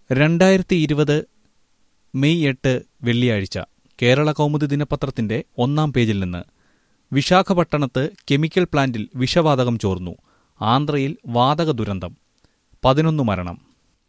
രണ്ടായിരത്തി ഇരുപത് മെയ് എട്ട് വെള്ളിയാഴ്ച കേരള കൗമുദി ദിനപത്രത്തിന്റെ ഒന്നാം പേജിൽ നിന്ന് വിശാഖപട്ടണത്ത് കെമിക്കൽ പ്ലാന്റിൽ വിഷവാതകം ചോർന്നു ആന്ധ്രയിൽ വാതക ദുരന്തം പതിനൊന്ന് മരണം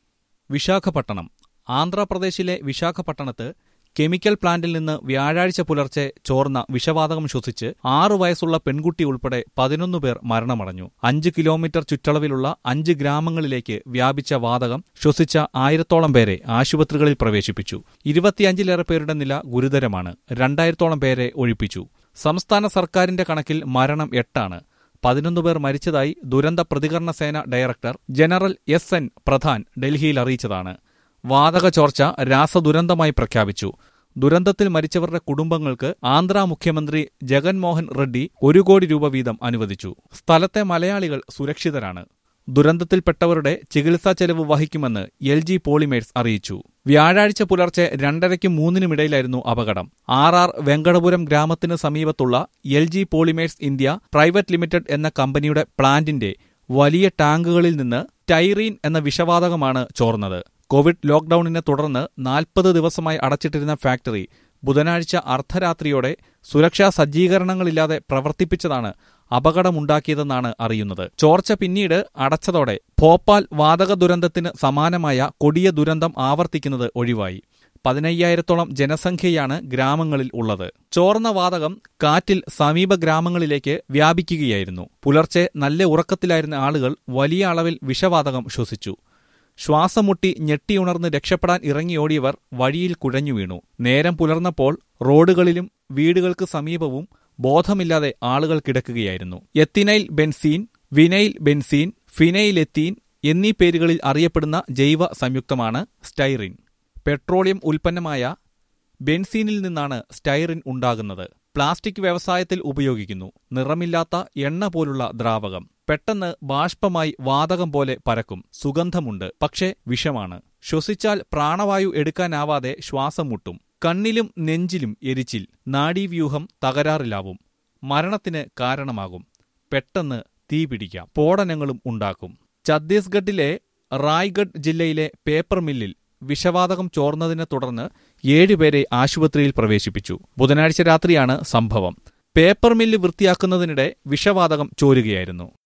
വിശാഖപട്ടണം ആന്ധ്രാപ്രദേശിലെ വിശാഖപട്ടണത്ത് കെമിക്കൽ പ്ലാന്റിൽ നിന്ന് വ്യാഴാഴ്ച പുലർച്ചെ ചോർന്ന വിഷവാതകം ശ്വസിച്ച് ആറു വയസ്സുള്ള പെൺകുട്ടി ഉൾപ്പെടെ പതിനൊന്ന് പേർ മരണമടഞ്ഞു അഞ്ച് കിലോമീറ്റർ ചുറ്റളവിലുള്ള അഞ്ച് ഗ്രാമങ്ങളിലേക്ക് വ്യാപിച്ച വാതകം ശ്വസിച്ച ആയിരത്തോളം പേരെ ആശുപത്രികളിൽ പ്രവേശിപ്പിച്ചു ഇരുപത്തിയഞ്ചിലേറെ പേരുടെ നില ഗുരുതരമാണ് രണ്ടായിരത്തോളം പേരെ ഒഴിപ്പിച്ചു സംസ്ഥാന സർക്കാരിന്റെ കണക്കിൽ മരണം എട്ടാണ് പതിനൊന്ന് പേർ മരിച്ചതായി ദുരന്ത പ്രതികരണ സേന director general S N Pradhan ഡൽഹിയിൽ അറിയിച്ചതാണ് വാതക ചോർച്ച രാസദുരന്തമായി പ്രഖ്യാപിച്ചു ദുരന്തത്തിൽ മരിച്ചവരുടെ കുടുംബങ്ങൾക്ക് ആന്ധ്ര മുഖ്യമന്ത്രി ജഗൻമോഹൻ റെഡ്ഡി ഒരു കോടി രൂപ വീതം അനുവദിച്ചു സ്ഥലത്തെ മലയാളികൾ സുരക്ഷിതരാണ് ദുരന്തത്തിൽപ്പെട്ടവരുടെ ചികിത്സാ ചെലവ് വഹിക്കുമെന്ന് എൽ ജി പോളിമേഴ്സ് അറിയിച്ചു വ്യാഴാഴ്ച പുലർച്ചെ രണ്ടരയ്ക്കും മൂന്നിനുമിടയിലായിരുന്നു അപകടം ആർ ആർ വെങ്കടപുരം ഗ്രാമത്തിന് സമീപത്തുള്ള L G polymers India private limited എന്ന കമ്പനിയുടെ പ്ലാന്റിന്റെ വലിയ ടാങ്കുകളിൽ നിന്ന് ടൈറീൻ എന്ന വിഷവാതകമാണ് ചോർന്നത് കോവിഡ് ലോക്ഡൌണിനെ തുടർന്ന് നാൽപ്പത് ദിവസമായി അടച്ചിട്ടിരുന്ന ഫാക്ടറി ബുധനാഴ്ച അർദ്ധരാത്രിയോടെ സുരക്ഷാ സജ്ജീകരണങ്ങളില്ലാതെ പ്രവർത്തിപ്പിച്ചതാണ് അപകടമുണ്ടാക്കിയതെന്നാണ് അറിയുന്നത് ചോർച്ച പിന്നീട് അടച്ചതോടെ ഭോപ്പാൽ വാതക ദുരന്തത്തിന് സമാനമായ കൊടിയ ദുരന്തം ആവർത്തിക്കുന്നത് ഒഴിവായി പതിനയ്യായിരത്തോളം ജനസംഖ്യയാണ് ഗ്രാമങ്ങളിൽ ഉള്ളത് ചോർന്ന വാതകം കാറ്റിൽ സമീപ ഗ്രാമങ്ങളിലേക്ക് വ്യാപിക്കുകയായിരുന്നു പുലർച്ചെ നല്ല ഉറക്കത്തിലായിരുന്ന ആളുകൾ വലിയ അളവിൽ വിഷവാതകം ശ്വസിച്ചു ശ്വാസം മുട്ടി ഞെട്ടിയുണർന്ന് രക്ഷപ്പെടാൻ ഇറങ്ങിയോടിയവർ വഴിയിൽ കുഴഞ്ഞു വീണു നേരം പുലർന്നപ്പോൾ റോഡുകളിലും വീടുകൾക്ക് സമീപവും ബോധമില്ലാതെ ആളുകൾ കിടക്കുകയായിരുന്നു ethenyl benzene vinyl benzene phenylethene എന്നീ പേരുകളിൽ അറിയപ്പെടുന്ന ജൈവ സംയുക്തമാണ് സ്റ്റൈറിൻ പെട്രോളിയം ഉൽപ്പന്നമായ ബെൻസീനിൽ നിന്നാണ് സ്റ്റൈറിൻ ഉണ്ടാകുന്നത് പ്ലാസ്റ്റിക് വ്യവസായത്തിൽ ഉപയോഗിക്കുന്നു നിറമില്ലാത്ത എണ്ണ പോലുള്ള ദ്രാവകം പെട്ടെന്ന് ബാഷ്പമായി വാതകം പോലെ പരക്കും സുഗന്ധമുണ്ട് പക്ഷേ വിഷമാണ് ശ്വസിച്ചാൽ പ്രാണവായു എടുക്കാനാവാതെ ശ്വാസം മുട്ടും കണ്ണിലും നെഞ്ചിലും എരിച്ചിൽ നാഡീവ്യൂഹം തകരാറിലാവും മരണത്തിന് കാരണമാകും പെട്ടെന്ന് തീ പിടിക്കാം സ്ഫോടനങ്ങളും ഉണ്ടാക്കും ഛത്തീസ്ഗഡിലെ റായ്ഗഡ് ജില്ലയിലെ പേപ്പർ മില്ലിൽ വിഷവാതകം ചോർന്നതിനെ തുടർന്ന് ഏഴുപേരെ ആശുപത്രിയിൽ പ്രവേശിപ്പിച്ചു ബുധനാഴ്ച രാത്രിയാണ് സംഭവം പേപ്പർ മില്ല് വൃത്തിയാക്കുന്നതിനിടെ വിഷവാതകം ചോരുകയായിരുന്നു